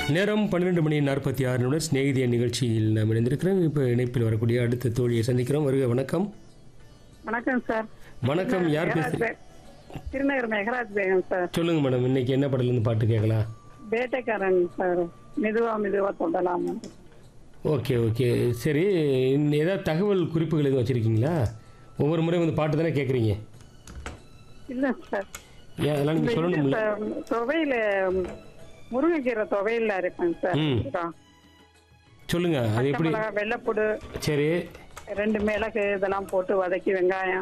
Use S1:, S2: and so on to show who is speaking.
S1: நேரம் பன்னிரெண்டு மணி நாற்பத்தி ஆறு நிமிடம் சிநேகிதிய நிகழ்ச்சியில் நாம் இணைந்திருக்கிறோம் இப்போ இணைப்பில் வரக்கூடிய அடுத்த தோழியை சந்திக்கிறோம் வருக வணக்கம்
S2: வணக்கம் சார்
S1: வணக்கம் யார்
S2: மெஹராஜ்
S1: பேசுறீங்க
S2: பே- திருநகர் மெஹராஜ் பேகம் சார்
S1: சொல்லுங்க மேடம் இன்னைக்கு என்ன படத்துல இருந்து பாட்டு கேட்கலாம்
S2: வேட்டைக்காரன் சார் மெதுவா மெதுவா தொடலாம்
S1: ஓகே ஓகே சரி இன்னும் ஏதாவது தகவல் குறிப்புகள் எதுவும் வச்சுருக்கீங்களா ஒவ்வொரு முறை வந்து பாட்டு தானே கேட்குறீங்க
S2: இல்ல சார்
S1: ஏன் அதெல்லாம்
S2: இந்த
S1: நீங்கள்
S2: இது
S1: சொல்லணும்ல
S2: சார், துவையில முருங்கைக்கீரை துவையில அரைப்பேன் சார்
S1: ம்.
S2: இருக்கா?
S1: சொல்லுங்க அது
S2: பச்சை
S1: எப்படி
S2: மிளகாய் வெள்ளைப்பூடு
S1: சரி
S2: ரெண்டு மிளகு இதெல்லாம் போட்டு வதக்கி வெங்காயம்